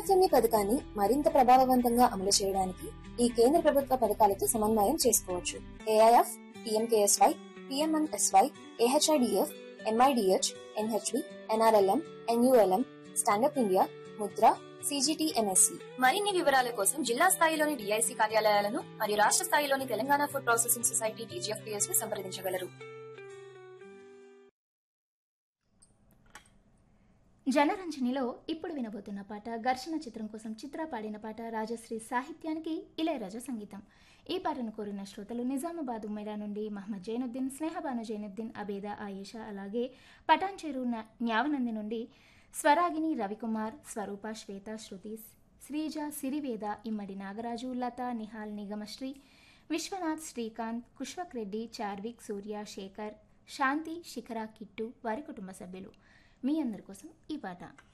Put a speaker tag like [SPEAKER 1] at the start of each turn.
[SPEAKER 1] PMFME పథకాన్ని మరింత ప్రభావవంతంగా అమలు చేయడానికి ఈ కేంద్ర ప్రభుత్వ పథకాలతో సమన్వయం చేసుకోవచ్చు AIF PMKSY PMNSY AHIDF MIDH NHB NRLM NULM stand up India Mudra CGTMSE మరిన్ని వివరాల కోసం జిల్లా స్థాయిలోని డిఐసి కార్యాలయాలను మరియు రాష్ట్ర స్థాయిలోని Telangana food processing society TGFPS ను సంప్రదించగలరు
[SPEAKER 2] జనరంజనిలో ఇప్పుడు వినబోతున్న పాట ఘర్షణ చిత్రం కోసం చిత్ర పాడిన పాట రాజశ్రీ సాహిత్యానికి ఇళయరాజా సంగీతం ఈ పాటను కోరిన శ్రోతలు నిజామాబాద్ ఉమేరా నుండి మహమ్మద్ జైనుద్దీన్ స్నేహబాను జైనుద్దీన్ అబేద ఆయేషా అలాగే పటాన్ చెరు న్యావనంది నుండి స్వరాగిని రవికుమార్ స్వరూప శ్వేత శృతి శ్రీజ సిరివేద ఇమ్మడి నాగరాజు లత నిహాల్ నిగమశ్రీ విశ్వనాథ్ శ్రీకాంత్ కుష్వక్ రెడ్డి చార్విక్ సూర్య శేఖర్ శాంతి శిఖర కిట్టు వారి కుటుంబ సభ్యులు మీ అందరి కోసం ఈ పాట